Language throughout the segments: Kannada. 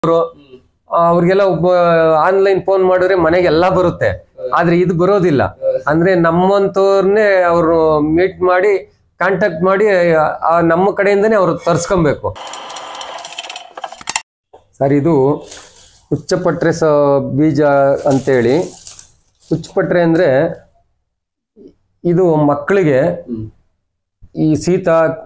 ಅವ್ರಿಗೆಲ್ಲ ಒಬ್ಬ ಆನ್ಲೈನ್ ಫೋನ್ ಮಾಡಿದ್ರೆ ಮನೆಗೆ ಎಲ್ಲ ಬರುತ್ತೆ ಆದ್ರೆ ಇದು ಬರೋದಿಲ್ಲ ಅಂದ್ರೆ ನಮ್ಮಂತವ್ರನ್ನೇ ಅವರು ಮೀಟ್ ಮಾಡಿ ಕಾಂಟ್ಯಾಕ್ಟ್ ಮಾಡಿ ಆ ನಮ್ಮ ಕಡೆಯಿಂದನೇ ಅವ್ರು ತರ್ಸ್ಕೊಬೇಕು ಸರ್ ಇದು ಉಚ್ಚಪಟ್ರೆ ಸ ಬೀಜ ಅಂತೇಳಿ ಉಚ್ಚಪಟ್ರೆ ಅಂದ್ರೆ ಇದು ಮಕ್ಕಳಿಗೆ ಈ ಶೀತ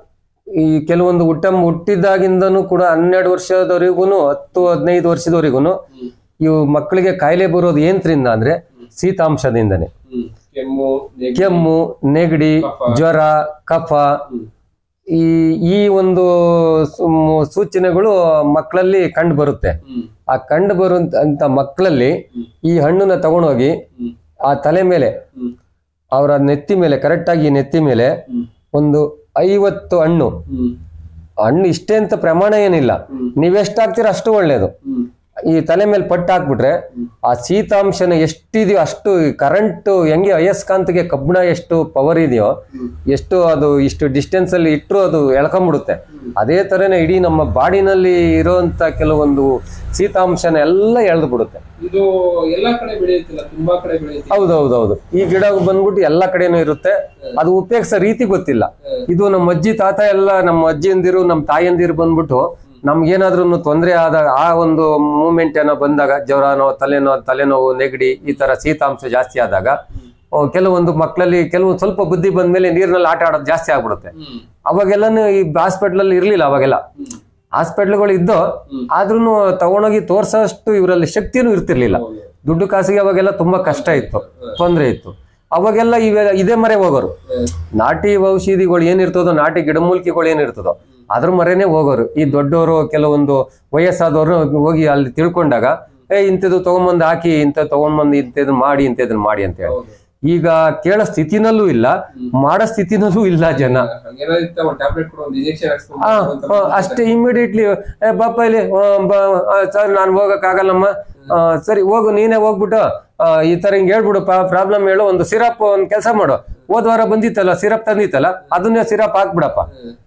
ಈ ಕೆಲವೊಂದು ಹುಟ್ಟ ಹುಟ್ಟಿದಾಗಿಂದನೂ ಕೂಡ ಹನ್ನೆರಡು ವರ್ಷದವರೆಗೂ ಹತ್ತು ಹದಿನೈದು ವರ್ಷದವರೆಗೂ ಇವು ಮಕ್ಕಳಿಗೆ ಕಾಯಿಲೆ ಬರೋದು ಏನ್ರಿಂದ ಅಂದ್ರೆ ಶೀತಾಂಶದಿಂದನೇ ಹ್ಮ್. ಕೆಮ್ಮು ನೆಗಡಿ, ಕೆಮ್ಮು ನೆಗಡಿ ಕಫ. ಜ್ವರ ಕಫ ಹ್ಮ್. ಈ ಈ ಒಂದು ಸು- ಸೂಚನೆಗಳು ಮಕ್ಕಳಲ್ಲಿ ಕಂಡು ಬರುತ್ತೆ ಹ್ಮ್. ಆ ಕಂಡು ಬರುವಂತ ಮಕ್ಕಳಲ್ಲಿ ಹ್ಮ್. ಈ ಹಣ್ಣನ್ನ ತಗೊಂಡೋಗಿ ಹ್ಮ್. ಆ ತಲೆ ಮೇಲೆ ಹ್ಮ್. ಅವರ ನೆತ್ತಿ ಮೇಲೆ ಕರೆಕ್ಟ್ ಆಗಿ ನೆತ್ತಿ ಮೇಲೆ ಹ್ಮ್. ಒಂದು ಐವತ್ತು ಹಣ್ಣು ಹ್ಮ್. ಹಣ್ಣು ಇಷ್ಟೇ ಅಂತ ಪ್ರಮಾಣ ಏನಿಲ್ಲ ಹ್ಮ್. ನೀವೆಷ್ಟು ಹಾಕ್ತೀರ ಅಷ್ಟು ಒಳ್ಳೇದು ಹ್ಮ್. ಈ ತಲೆ ಮೇಲೆ ಪಟ್ಟು ಹಾಕ್ಬಿಟ್ರೆ ಆ ಶೀತಾಂಶನ ಎಷ್ಟಿದೆಯೋ ಅಷ್ಟು ಕರೆಂಟ್ ಹೆಂಗೆ ಅಯಸ್ಕಾಂತಗೆ ಕಬ್ಬಿಣ ಎಷ್ಟು ಪವರ್ ಇದೆಯೋ ಹ್ಮ್. ಎಷ್ಟು ಅದು ಇಷ್ಟು ಡಿಸ್ಟೆನ್ಸ್ ಅಲ್ಲಿ ಇಟ್ಟರು ಅದು ಎಳ್ಕೊಂಡ್ಬಿಡುತ್ತೆ ಅದೇ ತರನೇ ಇಡೀ ನಮ್ಮ ಬಾಡಿನಲ್ಲಿ ಇರುವಂತ ಕೆಲವೊಂದು ಶೀತಾಂಶನ ಎಲ್ಲ ಎಳ್ದು ಬಿಡುತ್ತೆ ಇದು ಎಲ್ಲಾ ಕಡೆ ಬೆಳೆಯುತ್ತಿಲ್ಲ ತುಂಬಾ ಕಡೆ ಬೆಳೆಯುತ್ತಿಲ್ಲ ಹೌದೌದೌದು ಈ ಗಿಡ ಬಂದ್ಬಿಟ್ಟು ಎಲ್ಲ ಕಡೆನೂ ಇರುತ್ತೆ ಅದು ಉಪಯೋಗಿಸೋ ರೀತಿ ಗೊತ್ತಿಲ್ಲ ಇದು ನಮ್ಮ ಅಜ್ಜಿ ತಾತ ಎಲ್ಲ ನಮ್ಮ ಅಜ್ಜಿಯಂದಿರು ನಮ್ಮ ತಾಯಂದಿರು ಬಂದ್ಬಿಟ್ಟು ನಮ್ಗೇನಾದ್ರೂ ತೊಂದರೆ ಆದಾಗ ಆ ಒಂದು ಮೂಮೆಂಟ್ ಏನೋ ಬಂದಾಗ ಜ್ವರನೋ ತಲೆನೋ ತಲೆನೋವು ನೆಗಡಿ ಈ ತರ ಶೀತಾಂಶ ಜಾಸ್ತಿ ಆದಾಗ ಆ, ಕೆಲವೊಂದು ಮಕ್ಕಳಲ್ಲಿ ಕೆಲವು ಸ್ವಲ್ಪ ಬುದ್ಧಿ ಬಂದ್ಮೇಲೆ ನೀರಿನಲ್ಲಿ ಆಟ ಆಡೋದು ಜಾಸ್ತಿ ಆಗ್ಬಿಡುತ್ತೆ ಹ್ಮ್. ಅವಾಗೆಲ್ಲನೂ ಈ ಹಾಸ್ಪಿಟ್ಲ್ ಅಲ್ಲಿ ಇರ್ಲಿಲ್ಲ ಅವಾಗೆಲ್ಲ ಹ್ಮ್. ಹಾಸ್ಪಿಟ್ಲ್ಗಳು ಇದ್ದೋ ಆದ್ರೂ ತಗೊಂಡೋಗಿ ತೋರ್ಸೋಷ್ಟು ಇವರಲ್ಲಿ ಶಕ್ತಿನೂ ಇರ್ತಿರ್ಲಿಲ್ಲ ಹೌದು. ದುಡ್ಡು ಕಾಸಿಗೆ ಅವಾಗೆಲ್ಲ ತುಂಬಾ ಕಷ್ಟ ಇತ್ತು ತೊಂದರೆ ಇತ್ತು ಅವಾಗೆಲ್ಲ ಇವೆ ಇದೇ ಮರೆ ಹೋಗೋರು ಹ್ಮ್. ನಾಟಿ ಔಷಧಿಗಳು ಏನಿರ್ತದೋ ನಾಟಿ ಗಿಡಮೂಲಿಕೆಗಳು ಏನಿರ್ತದೋ ಅದ್ರ ಮರೆನೇ ಹೋಗೋರು ಈ ದೊಡ್ಡವರು ಕೆಲವೊಂದು ವಯಸ್ಸಾದವರು ಹೋಗಿ ಅಲ್ಲಿ ತಿಳ್ಕೊಂಡಾಗ ಏ ಇಂಥದ್ದು ತಗೊಂಬಂದು ಹಾಕಿ ಇಂಥ ತಗೊಂಬಂದು ಇಂಥದ್ದು ಮಾಡಿ ಇಂಥದನ್ನ ಮಾಡಿ ಅಂತ ಹೇಳಿ ಹೌದು. ಈಗ ಕೇಳೋ ಸ್ಥಿತಿನಲ್ಲೂ ಇಲ್ಲ ಮಾಡೋ ಸ್ಥಿತಿನಲ್ಲೂ ಇಲ್ಲ ಜನ ಹಂಗೇನಾದ್ರು ಇತ್ತ ಒಂದ್ ಟ್ಯಾಬ್ಲೆಟ್ ಕೊಡು ಒಂದ್ ಇಂಜೆಕ್ಷನ್ ಆ, ಆ, ಅಷ್ಟೇ ಇಮಿಡಿಯೇಟ್ಲಿ ಏ ಬಾಪ ಇಲ್ಲಿ ಆ, ಬ- ಆ, ಸರ್ ನಾನು ಹೋಗಕ್ಕಾಗಲ್ಲಮ್ಮ ಆ, ಸರಿ ಹೋಗು ನೀನೇ ಹೋಗ್ಬಿಟ್ಟು ಆ, ಈ ತರ ಹಿಂಗ್ ಹೇಳ್ಬಿಡು ಪ್ರಾಬ್ಲಮ್ ಹೇಳು ಒಂದು ಸಿರಪ್ ಒಂದ್ ಕೆಲಸ ಮಾಡು ಹೋದ್ ವಾರ ಬಂದಿತ್ತಲ್ಲ ಸಿರಪ್ ತಂದಿತ್ತಲ್ಲ ಅದನ್ನೇ ಸಿರಪ್ ಹಾಕ್ಬಿಡಪ್ಪ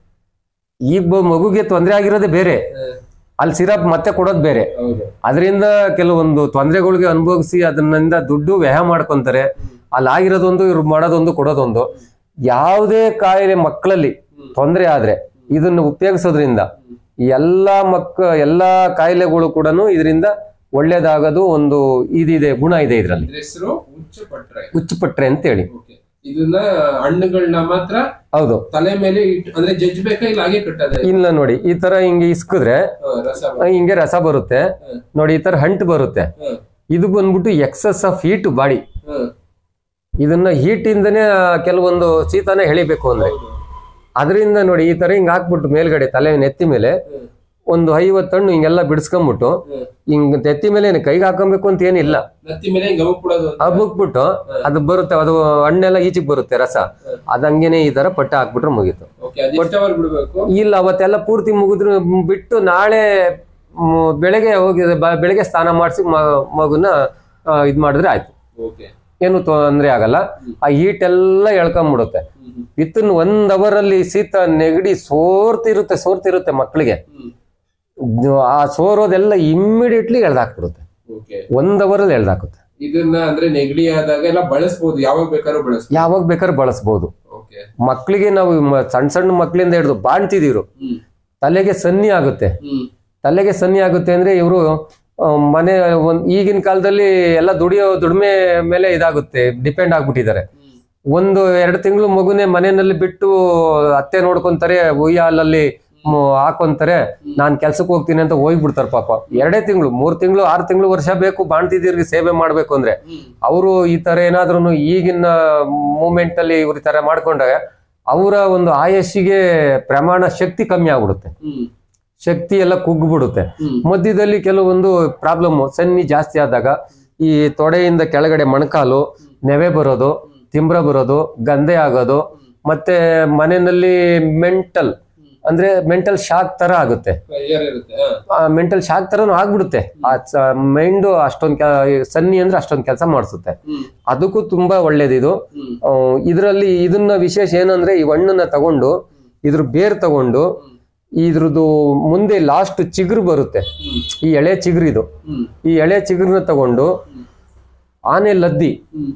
ಈಗ ಬ- ಮಗುಗೆ ತೊಂದರೆ ಆಗಿರೋದೇ ಬೇರೆ ಅಲ್ಲಿ ಸಿರಪ್ ಮತ್ತೆ ಕೊಡೋದು ಬೇರೆ ಹೌದು ಅದರಿಂದ ಕೆಲವೊಂದು ತೊಂದರೆಗಳಿಗೆ ಅನುಭವಿಸಿ ಅದನ್ನಿಂದ ದುಡ್ಡು ವ್ಯಯ ಮಾಡ್ಕೊಂತಾರೆ ಅಲ್ಲಿ ಆಗಿರೋದೊಂದು ಇವ್ರು ಮಾಡೋದೊಂದು ಕೊಡೋದೊಂದು ಯಾವುದೇ ಕಾಯಿಲೆ ಮಕ್ಕಳಲ್ಲಿ ತೊಂದರೆ ಆದ್ರೆ ಇದನ್ನು ಉಪಯೋಗಿಸೋದ್ರಿಂದ ಎಲ್ಲಾ ಮಕ್ಕ ಎಲ್ಲಾ ಕಾಯಿಲೆಗಳು ಕೂಡ ಇದರಿಂದ ಒಳ್ಳೇದಾಗೋದು ಒಂದು ಇದಿದೆ ಗುಣ ಇದೆ ಇದರಲ್ಲಿ ಇದ್ರ ಹೆಸರು ಹುಚ್ಚು ಪಟ್ರೆ ಹುಚ್ಚುಪಟ್ರೆ ಅಂತ ಹೇಳಿ ಓಕೆ ಇದನ್ನ ಹಣ್ಣುಗಳನ್ನ ಮಾತ್ರ ಹೌದು ತಲೆ ಮೇಲೆ ಇಟ್ಟು ಅಂದ್ರೆ ಜಜ್ಬೇಕಾ ಇಲ್ಲ ಹಾಗೆ ಕಟ್ಟದೆ ಇಲ್ಲ ನೋಡಿ ಈ ತರ ಹಿಂಗೆ ಇಸ್ಕಿದ್ರೆ ರಸ ಆ, ಹಿಂಗೆ ರಸ ಬರುತ್ತೆ ಹ್ಮ್. ನೋಡಿ ಈ ತರ ಹಂಟ್ ಬರುತ್ತೆ ಹ್ಮ್. ಇದು ಬಂದ್ಬಿಟ್ಟು ಎಕ್ಸಸ್ ಆಫ್ ಹೀಟ್ ಬಾಡಿ ಹ್ಮ್. ಇದನ್ನ ಹೀಟ್ ಇಂದನೇ ಆ, ಕೆಲವೊಂದು ಶೀತನ ಎಳಿಬೇಕು ಅಂದ್ರೆ ಹೌದು. ಅದರಿಂದ ನೋಡಿ ಈ ತರ ಹಿಂಗ್ ಹಾಕ್ಬಿಟ್ಟು ಮೇಲ್ಗಡೆ ತಲೆ ನೆತ್ತಿ ಮೇಲೆ ಹ್ಮ್. ಒಂದು ಐವತ್ತು ಹಣ್ಣು ಹಿಂಗೆಲ್ಲ ಬಿಡಿಸ್ಕೊಂಬಿಟ್ಟು ಹ್ಮ್. ಹಿಂಗ್ ನೆತ್ತಿ ಮೇಲೆ ಏನು ಕೈಗೆ ಹಾಕೊಬೇಕು ಅಂತ ಏನಿಲ್ಲ ನತ್ತಿ ಮೇಲೆ ಹಿಂಗ್ ಅವುಕ್ ಬಿಡೋದು ಅಂತ. ಹಬ್ಬಕ್ಬಿಟ್ಟು ಅದು ಬರುತ್ತೆ ಅದು ಹಣ್ಣೆಲ್ಲ ಈಚೆಗೆ ಬರುತ್ತೆ ರಸ ಅದಂಗೆನೆ ಈ ತರ ಪಟ್ಟ ಹಾಕ್ಬಿಟ್ರೆ ಮುಗೀತು ಓಕೆ ಅದೆಷ್ಟವರ್ ಬಿಡ್ಬೇಕು ಇಲ್ಲ ಅವತ್ತೆಲ್ಲ ಪೂರ್ತಿ ಮುಗಿದ್ರು ಬಿಟ್ಟು ನಾಳೆ ಮ್, ಬೆಳಗ್ಗೆ ಹೋಗಿ ಬ- ಬೆಳಗ್ಗೆ ಸ್ನಾನ ಮಾಡಿಸಿ ಮಗುನ ಆ, ಇದ್ ಮಾಡಿದ್ರೆ ಆಯ್ತು ಓಕೆ ಏನು ತೊಂದರೆ ಆಗಲ್ಲ ಆ ಹೀಟ್ ಎಲ್ಲ ಎಳ್ಕೊಂಬಿಡುತ್ತೆ ಹ್ಮ್. ವಿತಿನ್ ಒಂದ್ ಅವರ್ ಅಲ್ಲಿ ಶೀತ ನೆಗಡಿ ಸೋರ್ತಿರುತ್ತೆ ಸೋರ್ತಿರುತ್ತೆ ಮಕ್ಕಳಿಗೆ ಹ್ಮ್. ಆ ಸೋರೋದೆಲ್ಲ ಇಮ್ಮಿಡಿಯೇಟ್ಲಿ ಎಳ್ದಾಕ್ಬಿಡುತ್ತೆ ಓಕೆ ಒಂದ್ ಅವರ್ ಅಲ್ಲಿ ಎಳ್ದಾಕುತ್ತೆ ಇದನ್ನ ಅಂದ್ರೆ ನೆಗಡಿ ಆದಾಗ ಎಲ್ಲ ಬಳಸ್ಬೋದು ಯಾವಾಗ ಬೇಕಾದ್ರೂ ಬಳಸ್ಬೋದು ಯಾವಾಗ ಬೇಕಾದ್ರೆ ಬಳಸ್ಬೋದು ಓಕೆ ಮಕ್ಕಳಿಗೆ ನಾವು ಮ- ಸಣ್ಣ ಸಣ್ಣ ಮಕ್ಕಳಿಂದ ಹಿಡಿದು ಬಾಣ್ತಿದೀರು ಹ್ಮ್ ತಲೆಗೆ ಸನ್ನಿ ಆಗುತ್ತೆ ಹ್ಮ್ ತಲೆಗೆ ಸನ್ನಿ ಆಗುತ್ತೆ ಅಂದ್ರೆ ಇವರು ಮನೆ ಒಂದ್ ಈಗಿನ ಕಾಲದಲ್ಲಿ ಎಲ್ಲ ದುಡಿಯೋ ದುಡಿಮೆ ಮೇಲೆ ಇದಾಗುತ್ತೆ ಡಿಪೆಂಡ್ ಆಗ್ಬಿಟ್ಟಿದ್ದಾರೆ ಹ್ಮ್. ಒಂದು ಎರಡು ತಿಂಗಳು ಮಗುನೇ ಮನೆಯಲ್ಲಿ ಬಿಟ್ಟು ಅತ್ತೆ ನೋಡ್ಕೊಂತಾರೆ ಉಯ್ಯಾಲಲ್ಲಿ ಮ್- ಹಾಕೊಂತಾರೆ ನಾನ್ ಕೆಲ್ಸಕ್ಕೆ ಹೋಗ್ತೀನಿ ಅಂತ ಹೋಗ್ಬಿಡ್ತಾರೆ ಪಾಪ ಎರಡೇ ತಿಂಗಳು ಮೂರ್ ತಿಂಗಳು ಆರು ತಿಂಗಳು ವರ್ಷ ಬೇಕು ಬಾಣ್ತಿದ್ದೀರಿಗೆ ಸೇವೆ ಮಾಡ್ಬೇಕು ಅಂದ್ರೆ ಹ್ಮ್. ಅವರು ಈ ತರ ಏನಾದ್ರೂ ಈಗಿನ ಮೂಮೆಂಟ್ ಅಲ್ಲಿ ಇವ್ರ ಈ ತರ ಮಾಡ್ಕೊಂಡಾಗ ಅವರ ಒಂದು ಆಯಸ್ಸಿಗೆ ಪ್ರಮಾಣ ಶಕ್ತಿ ಕಮ್ಮಿ ಆಗ್ಬಿಡುತ್ತೆ ಹ್ಮ್. ಶಕ್ತಿ ಎಲ್ಲ ಕುಗ್ಬಿಡುತ್ತೆ ಹ್ಮ್. ಮಧ್ಯದಲ್ಲಿ ಕೆಲವೊಂದು ಪ್ರಾಬ್ಲಮ್ ಸನ್ನಿ ಜಾಸ್ತಿ ಆದಾಗ ಈ ತೊಡೆಯಿಂದ ಕೆಳಗಡೆ ಮೊಣಕಾಲು ನೆವೆ ಬರೋದು ತಿಂಬ್ರ ಬರೋದು ಗಂದೆ ಆಗೋದು ಮತ್ತೆ ಮನೆಯಲ್ಲಿ ಮೆಂಟಲ್ ಅಂದ್ರೆ ಮೆಂಟಲ್ ಶಾಕ್ ತರ ಆಗುತ್ತೆ ಏರ್ ಇರುತ್ತೆ ಹಾ. ಮೆಂಟಲ್ ಶಾಕ್ ತರನು ಆಗ್ಬಿಡುತ್ತೆ ಆ ಮೈಂಡ್ ಅಷ್ಟೊಂದ್ ಸನ್ನಿ ಅಂದ್ರೆ ಅಷ್ಟೊಂದ್ ಕೆಲಸ ಮಾಡಿಸುತ್ತೆ ಹ್ಮ್. ಅದಕ್ಕೂ ತುಂಬಾ ಒಳ್ಳೇದಿದು ಹ್ಮ್. ಇದರಲ್ಲಿ ಇದನ್ನ ವಿಶೇಷ ಏನಂದ್ರೆ ಈ ಹಣ್ಣನ್ನ ತಗೊಂಡು ಇದ್ರ ಬೇರ್ ತಗೊಂಡು ಇದ್ರದ್ದು ಮುಂದೆ ಲಾಸ್ಟ್ ಚಿಗುರು ಬರುತ್ತೆ ಹ್ಮ್ ಈ ಎಳೆ ಚಿಗುರು ಇದು ಹ್ಮ್ ಈ ಎಳೆ ಚಿಗುರನ್ನ ತಗೊಂಡು ಆನೆ ಲದ್ದಿ ಹ್ಮ್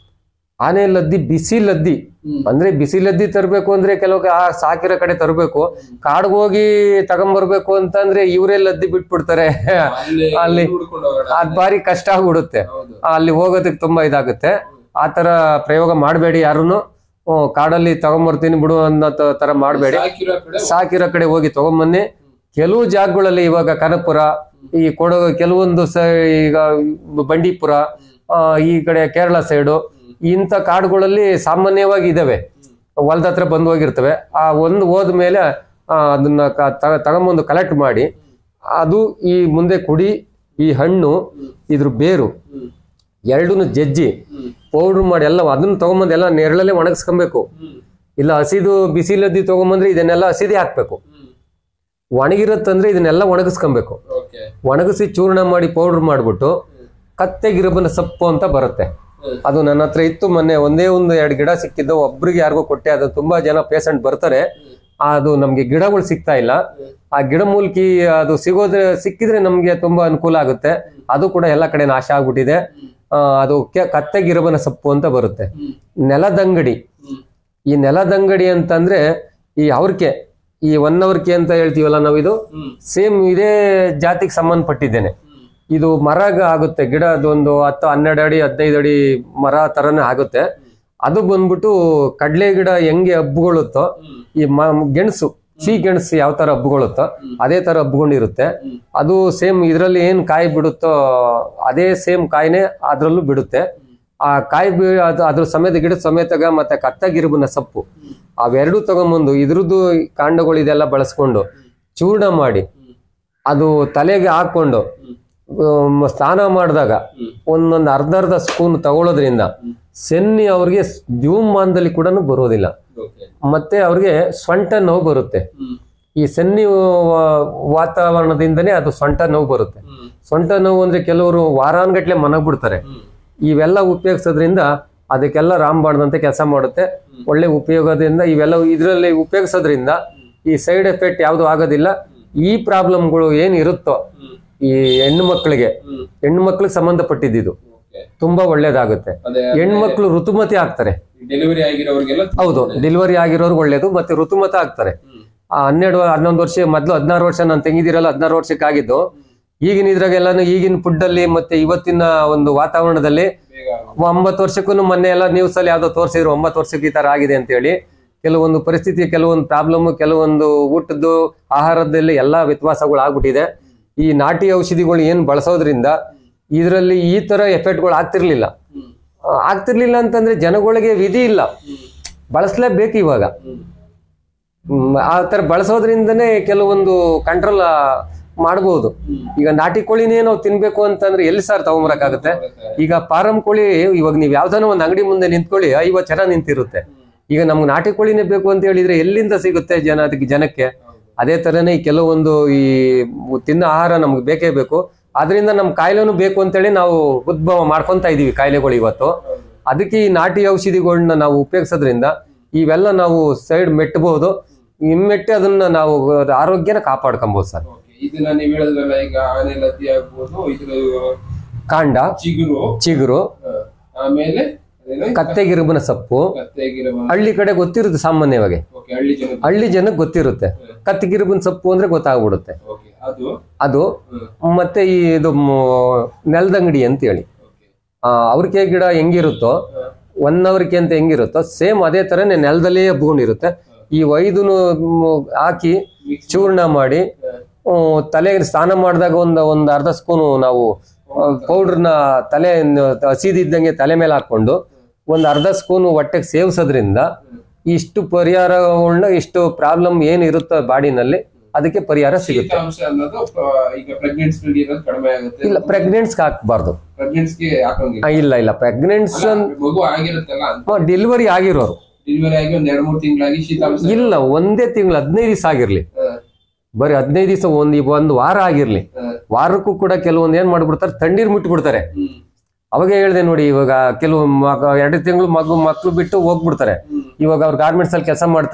ಆನೆ ಲದ್ದಿ ಬಿಸಿ ಲದ್ದಿ ಹ್ಮ್. ಅಂದ್ರೆ ಬಿಸಿ ಲದ್ದಿ ತರಬೇಕು ಅಂದ್ರೆ ಕೆಲವು ಆ ಸಾಕಿರೋ ಕಡೆ ತರಬೇಕು ಕಾಡ್ಗೆ ಹೋಗಿ ತಗೊಂಬರ್ಬೇಕು ಅಂತಂದ್ರೆ ಇವರೇ ಲದ್ದಿ ಬಿಟ್ಬಿಡ್ತಾರೆ ಅಲ್ಲಿ ಅಲ್ಲಿ ಹುಡ್ಕೊಂಡು ಹೋಗೋಣ ಅದ್ ಭಾರಿ ಕಷ್ಟ ಆಗ್ಬಿಡುತ್ತೆ ಹೌದು ಅಲ್ಲಿ ಹೋಗೋದಕ್ಕೆ ತುಂಬಾ ಇದಾಗುತ್ತೆ ಆ ತರ ಪ್ರಯೋಗ ಮಾಡಬೇಡಿ ಯಾರುನು ಹ್ಮ್, ಕಾಡಲ್ಲಿ ತಗೊಂಬರ್ತೀನಿ ಬಿಡು ಅನ್ನೋ ತ- ತರ ಮಾಡಬೇಡಿ ಸಾಕಿರೋ ಕಡೆ ಸಾಕಿರೋ ಕಡೆ ಹೋಗಿ ತಗೊಂಬನ್ನಿ ಕೆಲವು ಜಾಗಗಳಲ್ಲಿ ಇವಾಗ ಕನಕಪುರ ಈ ಕೊಡ ಕೆಲವೊಂದು ಸ ಈಗ ಬಂಡೀಪುರ ಆ, ಈ ಕಡೆ ಕೇರಳ ಸೈಡು ಇಂಥ ಕಾಡುಗಳಲ್ಲಿ ಸಾಮಾನ್ಯವಾಗಿ ಇದಾವೆ ಹೊಲದ ಹತ್ರ ಬಂದು ಹೋಗಿರ್ತವೆ ಆ ಒಂದು ಹೋದ್ಮೇಲೆ ಆ, ಅದನ್ನ ಕ- ತ- ತಗೊಂಬಂದು ಕಲೆಕ್ಟ್ ಮಾಡಿ ಅದು ಈ ಮುಂದೆ ಕುಡಿ ಈ ಹಣ್ಣು ಇದ್ರ ಬೇರು ಹ್ಮ್ ಎರಡನ್ನು ಜಜ್ಜಿ ಹ್ಮ್ ಪೌಡ್ರ್ ಮಾಡಿ ಎಲ್ಲ ಅದನ್ನ ತಗೊಂಬಂದು ಎಲ್ಲ ನೆರಳಲ್ಲೇ ಒಣಗಿಸ್ಕೊಬೇಕು ಹ್ಮ್ ಇಲ್ಲ ಹಸಿದು ಬಿಸಿಲದ್ದಿ ತಗೊಂಬಂದ್ರೆ ಇದನ್ನೆಲ್ಲ ಹಸಿದೇ ಹಾಕ್ಬೇಕು ಹ್ಮ್ ಒಣಗಿರುತ್ತಂದ್ರೆ ಇದನ್ನೆಲ್ಲ ಒಣಗಿಸ್ಕೊಬೇಕು ಓಕೆ ಒಣಗಿಸಿ ಚೂರ್ಣ ಮಾಡಿ ಪೌಡರ್ ಮಾಡ್ಬಿಟ್ಟು ಕತ್ತೆ ಗಿರಬನ ಸೊಪ್ಪು ಅಂತ ಬರುತ್ತೆ ಹ್ಮ್. ಅದು ನನ್ನ ಹತ್ರ ಇತ್ತು ಮೊನ್ನೆ ಒಂದೇ ಒಂದು ಎರಡು ಗಿಡ ಸಿಕ್ಕಿದ್ದು ಒಬ್ರಿಗೆ ಯಾರಿಗೋ ಕೊಟ್ಟೆ ಅದು ತುಂಬಾ ಜನ ಪೇಷಂಟ್ ಬರ್ತಾರೆ ಅದು ನಮ್ಗೆ ಗಿಡಗಳು ಸಿಗ್ತಾ ಇಲ್ಲ ಆ ಗಿಡ ಮೂಲ್ಕಿ ಅದು ಸಿಗೋದ್ರೆ ಸಿಕ್ಕಿದ್ರೆ ನಮ್ಗೆ ತುಂಬಾ ಅನುಕೂಲ ಆಗುತ್ತೆ ಅದು ಕೂಡ ಎಲ್ಲ ಕಡೆ ನಾಶ ಆಗ್ಬಿಟ್ಟಿದೆ ಆ, ಅದು ಕೆ- ಕತ್ತೆ ಗಿರಬನ ಸೊಪ್ಪು ಅಂತ ಬರುತ್ತೆ ಹ್ಮ್ ನೆಲದಂಗಡಿ ಹ್ಮ್ ಈ ನೆಲದಂಗಡಿ ಅಂತಂದ್ರೆ ಈ ಅವ್ರಕೆ ಈ ಒನ್ ಅವರ್ಕೆ ಅಂತ ಹೇಳ್ತೀವಲ್ಲ ನಾವು ಇದು ಹ್ಮ್ ಸೇಮ್ ಇದೇ ಜಾತಿಗೆ ಸಂಬಂಧಪಟ್ಟಿದ್ದೇನೆ ಹ್ಮ್ ಇದು ಮರ ಆಗುತ್ತೆ ಗಿಡ ಅದೊಂದು ಹತ್ತು ಹನ್ನೆರಡು ಅಡಿ ಹದಿನೈದು ಅಡಿ ಮರ ತರನೇ ಆಗುತ್ತೆ ಅದು ಬಂದ್ಬಿಟ್ಟು ಕಡಲೆ ಗಿಡ ಹೆಂಗೆ ಹಬ್ಬಗೊಳ್ಳುತ್ತೋ ಹ್ಮ್ ಈ ಮ- ಗೆಣಸು ಸಿಹಿ ಗೆಣಸು ಯಾವ ತರ ಹಬ್ಬಗೊಳ್ಳುತ್ತೋ ಅದೇ ತರ ಹಬ್ಕೊಂಡಿರುತ್ತೆ ಹ್ಮ್. ಅದು ಸೇಮ್ ಇದರಲ್ಲಿ ಏನ್ ಕಾಯಿ ಬಿಡುತ್ತೋ ಅದೇ ಸೇಮ್ ಕಾಯಿನೇ ಅದ್ರಲ್ಲೂ ಬಿಡುತ್ತೆ ಆ ಕಾಯಿ ಬಿ ಅದು ಅದ್ರ ಸಮೇತ ಗಿಡದ ಸಮೇತಗ ಮತ್ತೆ ಕತ್ತಗಿರುಬನ ಸೊಪ್ಪು ಅವೆರಡು ತಗೊಂಬಂದು ಇದ್ರದ್ದು ಕಾಂಡಗಳು ಇದೆಲ್ಲ ಬಳಸ್ಕೊಂಡು ಚೂರ್ಣ ಮಾಡಿ ಅದು ತಲೆಗೆ ಹಾಕೊಂಡು ಉಮ್, ಸ್ನಾನ ಮಾಡಿದಾಗ ಹ್ಮ್. ಒಂದೊಂದು ಅರ್ಧ ಅರ್ಧ ಸ್ಪೂನ್ ತಗೊಳ್ಳೋದ್ರಿಂದ ಸೆನ್ನಿ ಅವ್ರಿಗೆ ಜೀವಮಾನದಲ್ಲಿ ಕೂಡ ಬರೋದಿಲ್ಲ ಓಕೆ ಮತ್ತೆ ಅವ್ರಿಗೆ ಸೊಂಟ ನೋವು ಬರುತ್ತೆ ಹ್ಮ್ ಈ ಸೆನ್ನಿ ವಾ- ವಾತಾವರಣದಿಂದನೇ ಅದು ಸೊಂಟ ನೋವು ಬರುತ್ತೆ ಹ್ಮ್ ಸೊಂಟ ನೋವು ಅಂದ್ರೆ ಕೆಲವರು ವಾರಾನ್ಗಟ್ಲೆ ಮನಗ್ಬಿಡ್ತಾರೆ ಹ್ಮ್ ಇವೆಲ್ಲ ಉಪಯೋಗಿಸೋದ್ರಿಂದ ಅದಕ್ಕೆಲ್ಲ ರಾಮಬಾಣದಂತೆ ಕೆಲಸ ಮಾಡುತ್ತೆ ಒಳ್ಳೆ ಉಪಯೋಗದಿಂದ ಇವೆಲ್ಲ ಇದರಲ್ಲಿ ಉಪಯೋಗಿಸೋದ್ರಿಂದ ಈ ಸೈಡ್ ಎಫೆಕ್ಟ್ ಯಾವುದು ಆಗೋದಿಲ್ಲ ಈ ಪ್ರಾಬ್ಲಮ್ಗಳು ಏನು ಇರುತ್ತೋ ಹ್ಮ್ ಈ ಹೆಣ್ಣು ಮಕ್ಕಳಿಗೆ ಹ್ಮ್ ಹೆಣ್ಣು ಮಕ್ಳಿಗೆ ಸಂಬಂಧಪಟ್ಟಿದ್ದು ಓಕೆ ತುಂಬಾ ಒಳ್ಳೇದಾಗುತ್ತೆ ಅದೇ ಹೆಣ್ಮಕ್ಳು ಋತುಮತಿ ಆಗ್ತಾರೆ ಡೆಲಿವರಿ ಆಗಿರೋರಿಗೆಲ್ಲ ಹೌದು ಡೆಲಿವರಿ ಆಗಿರೋರ್ಗೆ ಒಳ್ಳೇದು ಮತ್ತೆ ಋತುಮತ ಆಗ್ತಾರೆ ಹ್ಮ್ ಆ ಹನ್ನೆರಡು ಹನ್ನೊಂದು ವರ್ಷ ಮೊದಲು ಹದಿನಾರು ವರ್ಷ ನಾನು ತೆಂಗಿದಿರಲ್ಲ ಹದಿನಾರು ವರ್ಷಕ್ಕೆ ಆಗಿದ್ದು ಈಗಿನ ಇದ್ರಾಗೆಲ್ಲಾನು ಈಗಿನ ಫುಡ್ ಅಲ್ಲಿ ಮತ್ತೆ ಇವತ್ತಿನ ಒಂದು ವಾತಾವರಣದಲ್ಲಿ ಬೇಗ ಒಂಬತ್ತು ವರ್ಷಕ್ಕೂ ಮೊನ್ನೆ ಎಲ್ಲ ನ್ಯೂಸ್ ಅಲ್ಲಿ ಯಾವ್ದೋ ತೋರಿಸಿದ್ರು ಒಂಬತ್ತು ವರ್ಷಕ್ಕೆ ಈ ತರ ಆಗಿದೆ ಅಂತ ಹೇಳಿ ಕೆಲವೊಂದು ಪರಿಸ್ಥಿತಿ ಕೆಲವೊಂದು ಪ್ರಾಬ್ಲಮ್ ಕೆಲವೊಂದು ಊಟದ್ದು ಆಹಾರದಲ್ಲಿ ಎಲ್ಲಾ ವ್ಯತ್ಯಾಸಗಳು ಆಗ್ಬಿಟ್ಟಿದೆ ಈ ನಾಟಿ ಔಷಧಿಗಳು ಏನ್ ಬಳಸೋದ್ರಿಂದ ಇದರಲ್ಲಿ ಈ ತರ ಎಫೆಕ್ಟ್ಗಳು ಆಗ್ತಿರ್ಲಿಲ್ಲ ಹ್ಮ್ ಆ, ಆಗ್ತಿರ್ಲಿಲ್ಲ ಅಂತಂದ್ರೆ ಜನಗಳಿಗೆ ವಿಧಿ ಇಲ್ಲ ಹ್ಮ್ ಬಳಸಲೇಬೇಕು ಇವಾಗ ಹ್ಮ್ ಹ್ಮ್, ಆ ತರ ಬಳಸೋದ್ರಿಂದನೇ ಕೆಲವೊಂದು ಕಂಟ್ರೋಲ್ ಮಾಡ್ಬೋದು ಹ್ಮ್. ಈಗ ನಾಟಿ ಕೋಳಿನೇ ನಾವು ತಿನ್ಬೇಕು ಅಂತಂದ್ರೆ ಎಲ್ಲಿ ಸರ್ ತಗೊಂಬರಕ್ಕಾಗುತ್ತೆ ಈಗ ಫಾರಂ ಕೋಳಿ ಇವಾಗ ನೀವು ಯಾವ್ದಾನ ಒಂದು ಅಂಗಡಿ ಮುಂದೆ ನಿಂತ್ಕೊಳ್ಳಿ ಐವತ್ತು ಜನ ನಿಂತಿರುತ್ತೆ ಈಗ ನಮ್ಗೆ ನಾಟಿ ಕೋಳಿನೇ ಬೇಕು ಅಂತ ಹೇಳಿದ್ರೆ ಎಲ್ಲಿಂದ ಸಿಗುತ್ತೆ ಜನ ಅದಕ್ಕೆ ಜನಕ್ಕೆ ಅದೇ ತರನೇ ಈ ಕೆಲವೊಂದು ಈ ತಿನ್ನೋ ಆಹಾರ ನಮ್ಗೆ ಬೇಕೇ ಬೇಕು ಆದ್ರಿಂದ ನಮ್ ಕಾಯಿಲೆನೂ ಬೇಕು ಅಂತೇಳಿ ನಾವು ಉದ್ಭವ ಮಾಡ್ಕೊಂತ ಇದೀವಿ ಕಾಯಿಲೆಗಳು ಇವತ್ತು ಅದಕ್ಕೆ ಈ ನಾಟಿ ಔಷಧಿಗಳನ್ನ ನಾವು ಉಪಯೋಗಿಸೋದ್ರಿಂದ ಇವೆಲ್ಲ ನಾವು ಸೈಡ್ ಮೆಟ್ಟಬಹುದು ಮೆಟ್ಟಿ ಅದನ್ನ ನಾವು ಆರೋಗ್ಯನ ಕಾಪಾಡ್ಕೊಬಹುದು ಸರ್ ಓಕೆ ಇದನ್ನ ನೀವ್ ಹೇಳಿದ್ರಲ್ಲ ಈಗ ಆನೆ ಲದ್ದಿ ಆಗ್ಬೋದು ಇದ್ರ ಕಾಂಡ ಚಿಗುರು ಚಿಗುರು ಹ. ಆಮೇಲೆ ಅದೇನು? ಕತ್ತೆಗಿರುಬನ ಸೊಪ್ಪು ಕತ್ತೆಗಿರುವ ಹಳ್ಳಿ ಕಡೆ ಗೊತ್ತಿರುತ್ತೆ ಸಾಮಾನ್ಯವಾಗಿ ಓಕೆ ಹಳ್ಳಿ ಜನ ಹಳ್ಳಿ ಜನಕ್ಕೆ ಗೊತ್ತಿರುತ್ತೆ ಕತ್ತಿಗಿರುಬನ್ ಸೊಪ್ಪು ಅಂದ್ರೆ ಗೊತ್ತಾಗ್ಬಿಡುತ್ತೆ ಓಕೆ ಅದು ಅದು ಹ್ಮ್ ಮತ್ತೆ ಈ ಇದು ಮ್- ನೆಲದಂಗಡಿ ಅಂತ ಹೇಳಿ ಓಕೆ ಆ, ಅವ್ರಿಕೆ ಗಿಡ ಹೆಂಗಿರುತ್ತೋ ಒನ್ ಅವರ್ಕೆ ಅಂತ ಹೆಂಗಿರುತ್ತೋ ಸೇಮ್ ಅದೇ ತರನೇ ನೆಲದಲ್ಲೇ ಹಬ್ಕೊಂಡಿರುತ್ತೆ ಈ ಐದುನು ಮ್, ಹಾಕಿ ಮಿಕ್ಸ್ ಚೂರ್ಣ ಮಾಡಿ ಹ್ಮ್, ತಲೆಗೆ ಸ್ನಾನ ಮಾಡಿದಾಗ ಒಂದು ಒಂದು ಅರ್ಧ ಸ್ಪೂನು ನಾವು ಪೌಡ್ರನ್ನ ತಲೆ ಹಸಿದಿದ್ದಂಗೆ ತಲೆ ಮೇಲೆ ಹಾಕೊಂಡು ಒಂದು ಅರ್ಧ ಸ್ಪೂನು ಹೊಟ್ಟೆಗೆ ಸೇವಿಸೋದ್ರಿಂದ ಇಷ್ಟು ಪರಿಹಾರಗಳನ್ನ ಇಷ್ಟು ಪ್ರಾಬ್ಲಮ್ ಏನು ಇರುತ್ತೋ ಬಾಡಿನಲ್ಲಿ ಅದಕ್ಕೆ ಪರಿಹಾರ ಸಿಗುತ್ತೆ ಶೀತಾಂಶ ಅನ್ನೋದು ಪ- ಈಗ ಪ್ರೆಗ್ನೆನ್ಸ್ ಅನ್ನೋದು ಕಡಿಮೆ ಆಗುತ್ತೆ ಇಲ್ಲ ಪ್ರೆಗ್ನೆಂಟ್ಸ್ಗೆ ಹಾಕ್ಬಾರ್ದು ಪ್ರೆಗ್ನೆನ್ಸ್ಗೆ ಹಾಕಂಗಿಲ್ಲ ಆ, ಇಲ್ಲ ಇಲ್ಲ ಪ್ರೆಗ್ನೆಂಟ್ಸ್ ಮಗು ಆಗಿರುತ್ತಲ್ಲ ಅಂತ ಡೆಲಿವರಿ ಆಗಿರೋರು ಡೆಲಿವರಿ ಆಗಿ ಒಂದ್ ಎರಡ್ ಮೂರ್ ತಿಂಗಳಾಗಿ ಶೀತಾಂಶ ಇಲ್ಲ ಒಂದೇ ತಿಂಗಳು ಹದಿನೈದು ದಿವಸ ಆಗಿರ್ಲಿ ಹ, ಬರೀ ಹದಿನೈದು ದಿವಸ ಒಂದ್ ಒಂದು ವಾರ ಆಗಿರ್ಲಿ ಹ, ವಾರಕ್ಕೂ ಕೂಡ ಕೆಲವೊಂದು ಏನ್ ಮಾಡ್ಬಿಡ್ತಾರೆ ತಣ್ಣೀರ್ ಮುಟ್ಬಿಡ್ತಾರೆ ಹ್ಮ್, ಅವಾಗ ಹೇಳ್ದೆ ನೋಡಿ ಇವಾಗ ಕೆಲವು ಮಗ ಎರಡು ತಿಂಗಳು ಮಗು ಮಕ್ಳು ಬಿಟ್ಟು ಹೋಗ್ಬಿಡ್ತಾರೆ ಹ್ಮ್, ಇವಾಗ ಅವ್ರು ಗಾರ್ಮೆಂಟ್ಸ್ ಅಲ್ಲಿ ಕೆಲಸ ಮಾಡ್ತಾರೆ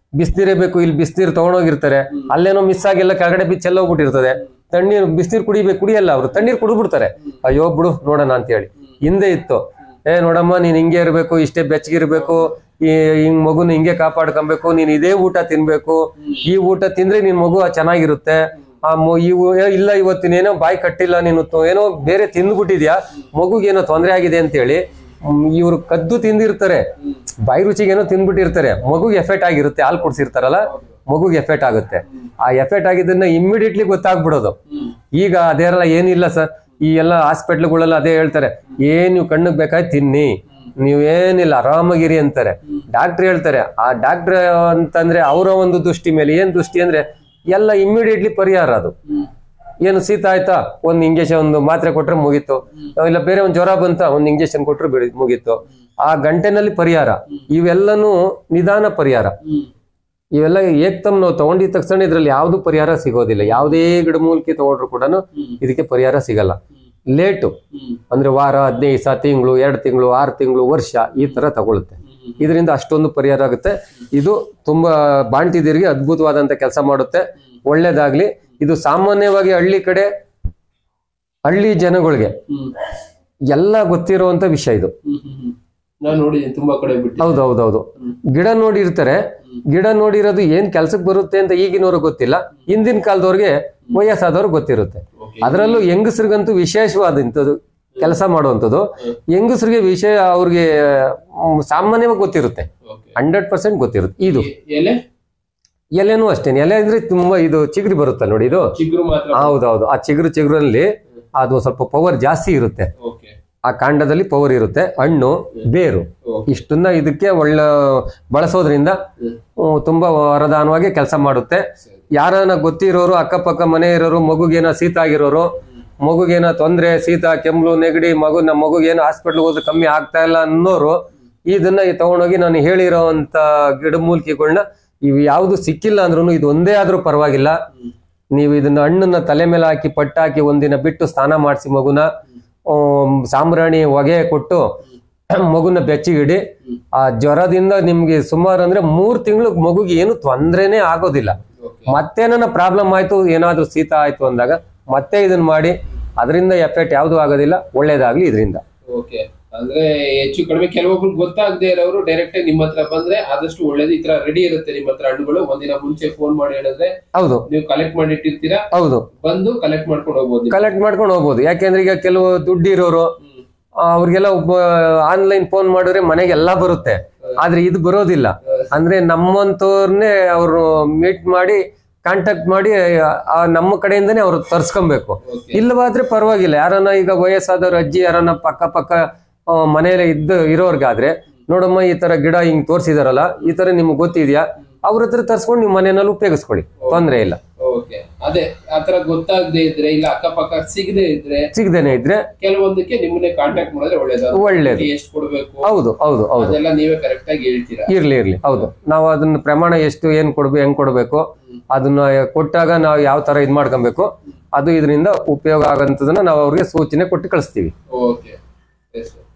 ಬಿಸ್ನೀರೇ ಬೇಕು ಇಲ್ಲಿ ಬಿಸ್ನೀರು ತಗೊಂಡೋಗಿರ್ತಾರೆ ಅಲ್ಲೇನೋ ಮಿಸ್ ಆಗಿಲ್ಲ ಕೆಳಗಡೆ ಬಿಚ್ಚ ಎಲ್ಲ ಹೋಗ್ಬಿಟ್ಟಿರ್ತದೆ ತಣ್ಣೀರು ಬಿಸ್ನೀರು ಕುಡಿಬೇಕು ಕುಡಿಯಲ್ಲ ಅವರು ತಣ್ಣೀರು ಕುಡಿದ್ಬಿಡ್ತಾರೆ ಅಯ್ಯೋ ಬಿಡು ನೋಡೋಣ ಅಂತ ಹೇಳಿ ಹಿಂದೆ ಇತ್ತು ಏ ನೋಡಮ್ಮ ನೀನ್ ಹಿಂಗೆ ಇರ್ಬೇಕು ಇಷ್ಟೇ ಬೆಚ್ಚಗಿರ್ಬೇಕು ಈ ಹಿಂಗ್ ಮಗುನ ಹಿಂಗೆ ಕಾಪಾಡ್ಕೊಬೇಕು ನೀನ್ ಇದೇ ಊಟ ತಿನ್ಬೇಕು ಈ ಊಟ ತಿಂದ್ರೆ ನಿನ್ ಮಗು ಚೆನ್ನಾಗಿರುತ್ತೆ ಆ ಮೊ- ಈ ಊ- ಏ, ಇಲ್ಲ ಇವತ್ತಿನೇನೋ ಬಾಯಿ ಕಟ್ಟಿಲ್ಲ ನೀನು ತ- ಏನೋ ಬೇರೆ ತಿಂದ್ಬಿಟ್ಟಿದ್ಯಾ ಮಗುಗೇನೋ ತೊಂದರೆ ಆಗಿದೆ ಅಂತ ಹೇಳಿ ಇವ್ರು ಕದ್ದು ತಿಂದಿರ್ತಾರೆ ಬಾಯಿ ರುಚಿಗೆ ಏನೋ ತಿಂದ್ಬಿಟ್ಟಿರ್ತಾರೆ ಮಗುಗೆ ಎಫೆಕ್ಟ್ ಆಗಿರುತ್ತೆ ಹಾಲು ಕುಡ್ಸಿರ್ತಾರಲ್ಲ ಮಗುಗೆ ಎಫೆಕ್ಟ್ ಆಗುತ್ತೆ ಆ ಎಫೆಕ್ಟ್ ಆಗಿದ್ದನ್ನ ಇಮ್ಮಿಡಿಯೇಟ್ಲಿ ಗೊತ್ತಾಗ್ಬಿಡೋದು ಈಗ ಅದೇರಲ್ಲ ಏನಿಲ್ಲ ಸರ್ ಈ ಎಲ್ಲ ಹಾಸ್ಪಿಟ್ಲ್ಗಳೆಲ್ಲ ಅದೇ ಹೇಳ್ತಾರೆ ಏನ್ ನೀವು ಕಣ್ಣಿಗೆ ಬೇಕಾಯ್ತು ತಿನ್ನಿ ನೀವೇನಿಲ್ಲ ಆರಾಮಾಗಿರಿ ಅಂತಾರೆ ಡಾಕ್ಟರ್ ಹೇಳ್ತಾರೆ ಆ ಡಾಕ್ಟರ್ ಅಂತಂದ್ರೆ ಅವರ ಒಂದು ದೃಷ್ಟಿ ಮೇಲೆ ಏನ್ ದೃಷ್ಟಿ ಅಂದ್ರೆ ಎಲ್ಲ ಇಮ್ಮಿಡಿಯೇಟ್ಲಿ ಪರಿಹಾರ ಅದು ಏನು ಶೀತ ಆಯ್ತಾ ಒಂದ್ ಇಂಜೆಕ್ಷನ್ ಒಂದು ಮಾತ್ರೆ ಕೊಟ್ರೆ ಮುಗೀತು ಇಲ್ಲ ಬೇರೆ ಒಂದ್ ಜ್ವರ ಬಂತ ಒಂದ್ ಇಂಜೆಕ್ಷನ್ ಕೊಟ್ರೆ ಬಿಡಿ ಮುಗೀತು ಆ ಗಂಟೆನಲ್ಲಿ ಪರಿಹಾರ ಇವೆಲ್ಲನೂ ನಿಧಾನ ಪರಿಹಾರ ಇವೆಲ್ಲ ಏಕ್ತಮ್ ನಾವು ತಗೊಂಡಿದ ತಕ್ಷಣ ಇದ್ರಲ್ಲಿ ಯಾವ್ದು ಪರಿಹಾರ ಸಿಗೋದಿಲ್ಲ ಯಾವುದೇ ಗಿಡಮೂಲಿಕೆ ತಗೊಂಡ್ರು ಕೂಡ ಇದಕ್ಕೆ ಪರಿಹಾರ ಸಿಗಲ್ಲ ಲೇಟು ಅಂದ್ರೆ ವಾರ ಹದಿನೈದು ದಿವಸ ತಿಂಗಳು ಎರಡು ತಿಂಗಳು ಆರು ತಿಂಗಳು ವರ್ಷ ಈ ತರ ತಗೊಳುತ್ತೆ ಇದರಿಂದ ಅಷ್ಟೊಂದು ಪರಿಹಾರ ಆಗುತ್ತೆ ಇದು ತುಂಬಾ ಬಾಣ್ತಿದೀರಿಗೆ ಅದ್ಭುತವಾದಂತ ಕೆಲಸ ಮಾಡುತ್ತೆ ಒಳ್ಳೇದಾಗ್ಲಿ ಇದು ಸಾಮಾನ್ಯವಾಗಿ ಹಳ್ಳಿ ಕಡೆ ಹಳ್ಳಿ ಜನಗಳಿಗೆ ಎಲ್ಲ ಗೊತ್ತಿರುವಂತ ವಿಷಯ ಇದು ನಾನು ನೋಡಿದ್ದೀನಿ ತುಂಬಾ ಕಡೆ ಬಿಟ್ಟು ಹೌದು ಹೌದು ಹೌದು ಗಿಡ ನೋಡಿರ್ತಾರೆ ಗಿಡ ನೋಡಿರೋದು ಏನ್ ಕೆಲ್ಸಕ್ಕೆ ಬರುತ್ತೆ ಅಂತ ಈಗಿನವ್ರಿಗೆ ಗೊತ್ತಿಲ್ಲ ಹಿಂದಿನ ಕಾಲದವ್ರಿಗೆ ವಯಸ್ಸಾದವ್ರಿಗೆ ಗೊತ್ತಿರುತ್ತೆ ಅದರಲ್ಲೂ ಹೆಂಗಸ್ರಿಗಂತೂ ವಿಶೇಷವಾದಂಥದ್ದು ಕೆಲಸ ಮಾಡುವಂಥದ್ದು ಹೆಂಗಸ್ರಿಗೆ ವಿಷಯ ಅವ್ರಿಗೆ ಮ್, ಸಾಮಾನ್ಯವಾಗಿ ಗೊತ್ತಿರುತ್ತೆ Okay. ಹಂಡ್ರೆಡ್ ಪರ್ಸೆಂಟ್ ಗೊತ್ತಿರುತ್ತೆ ಇದು ಎ- ಎಲೆ ಎಲೆನೂ ಅಷ್ಟೇನೆ ಎಲೆ ಅಂದ್ರೆ ತುಂಬಾ ಇದು ಚಿಗುರಿ ಬರುತ್ತೆ ನೋಡಿ ಇದು ಚಿಗುರು ಮಾತ್ರ ಹೌದೌದು ಆ ಚಿಗುರು ಚಿಗುರಲ್ಲಿ ಅದು ಸ್ವಲ್ಪ ಪವರ್ ಜಾಸ್ತಿ ಇರುತ್ತೆ ಓಕೆ ಆ ಕಾಂಡದಲ್ಲಿ ಪವರ್ ಇರುತ್ತೆ ಹಣ್ಣು ಬೇರು ಓಕೆ ಇಷ್ಟನ್ನ ಇದಕ್ಕೆ ಒಳ್ಳೆ ಬಳಸೋದ್ರಿಂದ ಹ್ಮ್, ತುಂಬಾ ವರದಾನವಾಗಿ ಕೆಲಸ ಮಾಡುತ್ತೆ ಸರಿ ಯಾರನ್ನ ಗೊತ್ತಿರೋರು ಅಕ್ಕಪಕ್ಕ ಮನೆ ಇರೋರು ಮಗುಗೇನ ಶೀತ ಆಗಿರೋರು ಮಗುಗೇನ ತೊಂದ್ರೆ ಶೀತ ಕೆಮ್ಮಲು ನೆಗಡಿ ಮಗು ನಮ್ಮ ಮಗುಗೇನೋ ಹಾಸ್ಪಿಟ್ಲ್ಗೆ ಹೋದ್ರೆ ಕಮ್ಮಿ ಆಗ್ತಾ ಇಲ್ಲ ಅನ್ನೋರು ಇದನ್ನ ತಗೊಂಡೋಗಿ ನಾನು ಹೇಳಿರೋಂಥ ಗಿಡಮೂಲಿಕೆಗಳನ್ನ ಇವು ಯಾವುದು ಸಿಕ್ಕಿಲ್ಲ ಅಂದ್ರೂ ಇದು ಒಂದೇ ಆದ್ರೂ ಪರವಾಗಿಲ್ಲ ನೀವು ಇದನ್ನ ಹಣ್ಣನ್ನ ತಲೆ ಮೇಲೆ ಹಾಕಿ ಪಟ್ಟು ಹಾಕಿ ಒಂದಿನ ಬಿಟ್ಟು ಸ್ನಾನ ಮಾಡಿಸಿ ಮಗುನ ಆಮ್, ಸಾಂಬ್ರಾಣಿ ಹೊಗೆ ಕೊಟ್ಟು ಮಗುನ ಬೆಚ್ಚಿಗಿಡಿ ಆ ಜ್ವರದಿಂದ ನಿಮ್ಗೆ ಸುಮಾರು ಅಂದ್ರೆ ಮೂರ್ ತಿಂಗಳು ಮಗುಗೆ ಏನು ತೊಂದ್ರೆನೇ ಆಗೋದಿಲ್ಲ ಓಕೆ ಮತ್ತೇನ ಪ್ರಾಬ್ಲಮ್ ಆಯ್ತು ಏನಾದ್ರೂ ಶೀತ ಆಯ್ತು ಅಂದಾಗ ಮತ್ತೆ ಇದನ್ನ ಮಾಡಿ ಅದರಿಂದ ಎಫೆಕ್ಟ್ ಯಾವುದು ಆಗೋದಿಲ್ಲ ಒಳ್ಳೇದಾಗ್ಲಿ ಇದರಿಂದ ಓಕೆ ಅಂದ್ರೆ ಹೆಚ್ಚು ಕಡಿಮೆ ಕೆಲವೊಬ್ರು ಗೊತ್ತಾಗದೆ ಇರೋರು ಡೈರೆಕ್ಟ್ ಆಗಿ ನಿಮ್ಮ ಹತ್ರ ಬಂದ್ರೆ ಆದಷ್ಟು ಒಳ್ಳೇದು ಈ ತರ ರೆಡಿ ಇರುತ್ತೆ ನಿಮ್ಮ ಹತ್ರ ಹಣ್ಣುಗಳು ಒಂದಿನ ಮುಂಚೆ ಫೋನ್ ಮಾಡಿ ಹೇಳಿದ್ರೆ ಹೌದು ನೀವು ಕಲೆಕ್ಟ್ ಮಾಡಿ ಇಟ್ಟಿರ್ತೀರಾ ಹೌದು ಬಂದು ಕಲೆಕ್ಟ್ ಮಾಡ್ಕೊಂಡು ಹೋಗ್ಬೋದು ನೀವು. ಕಲೆಕ್ಟ್ ಮಾಡ್ಕೊಂಡು ಹೋಗ್ಬೋದು ಯಾಕೆಂದ್ರೆ ಈಗ ಕೆಲವು ದುಡ್ಡು ಇರೋರು ಹ್ಮ್. ಆ, ಅವ್ರಿಗೆಲ್ಲ ಆನ್ಲೈನ್ ಫೋನ್ ಮಾಡಿದ್ರೆ ಮನೆಗೆ ಎಲ್ಲಾ ಬರುತ್ತೆ ಆದ್ರೆ ಇದು ಬರೋದಿಲ್ಲ ಅಂದ್ರೆ ನಮ್ಮಂತವ್ರನ್ನೇ ಅವರು ಮೀಟ್ ಮಾಡಿ ಕಾಂಟ್ಯಾಕ್ಟ್ ಮಾಡಿ ಆ ನಮ್ಮ ಕಡೆಯಿಂದನೇ ಅವ್ರು ತರ್ಸ್ಕೊಬೇಕು Okay. ಇಲ್ಲವಾದ್ರೆ ಪರವಾಗಿಲ್ಲ ಯಾರನ್ನ ಈಗ ವಯಸ್ಸಾದವ್ರ ಅಜ್ಜಿ ಯಾರನ್ನ ಪಕ್ಕ ಪಕ್ಕ ಆ, ಮನೆಯಲ್ಲೇ ಇದ್ದು ಇರೋರ್ಗಾದ್ರೆ ನೋಡಮ್ಮ ಈ ತರ ಗಿಡ ಹಿಂಗ್ ತೋರ್ಸಿದಾರಲ್ಲ ಈ ತರ ನಿಮ್ಗೆ ಗೊತ್ತಿದ್ಯಾ ಅವ್ರ ಹತ್ರ ತರ್ಸ್ಕೊಂಡು ನೀವು ಮನೆಯಲ್ಲಿ ಉಪಯೋಗಿಸ್ಕೊಳ್ಳಿ ತೊಂದ್ರೆ ಇಲ್ಲ ಓಕೆ ಅದೇ ಆತರ ಗೊತ್ತಾಗದೆ ಇದ್ರೆ ಇಲ್ಲ ಅಕ್ಕಪಕ್ಕ ಸಿಗದೆ ಇದ್ರೆ ಸಿಗದೇನೆ ಇದ್ರೆ ಕೆಲವೊಂದಕ್ಕೆ ನಿಮ್ಮನ್ನೇ ಕಾಂಟ್ಯಾಕ್ಟ್ ಮಾಡಿದ್ರೆ ಒಳ್ಳೇದು ಒಳ್ಳೇದು ಎಷ್ಟು ಕೊಡ್ಬೇಕು ಹೌದು ಹೌದು ಹೌದು ಅದೆಲ್ಲ ನೀವೇ ಕರೆಕ್ಟ್ ಆಗಿ ಹೇಳ್ತೀರಾ ಇರ್ಲಿ ಇರ್ಲಿ ಹೌದು ನಾವು ಅದನ್ನ ಪ್ರಮಾಣ ಎಷ್ಟು ಏನ್ ಕೊಡ್ಬೇಕು ಹೆಂಗ್ ಕೊಡ್ಬೇಕು ಅದನ್ನ ಕೊಟ್ಟಾಗ ನಾವು ಯಾವ ತರ ಇದ್ ಮಾಡ್ಕೊಬೇಕು ಅದು ಇದರಿಂದ ಉಪಯೋಗ ಆಗಂತದನ್ನ ನಾವು ಅವ್ರಿಗೆ ಸೂಚನೆ ಕೊಟ್ಟು ಕಳಿಸ್ತೀವಿ ಓಕೆ ಎಸ್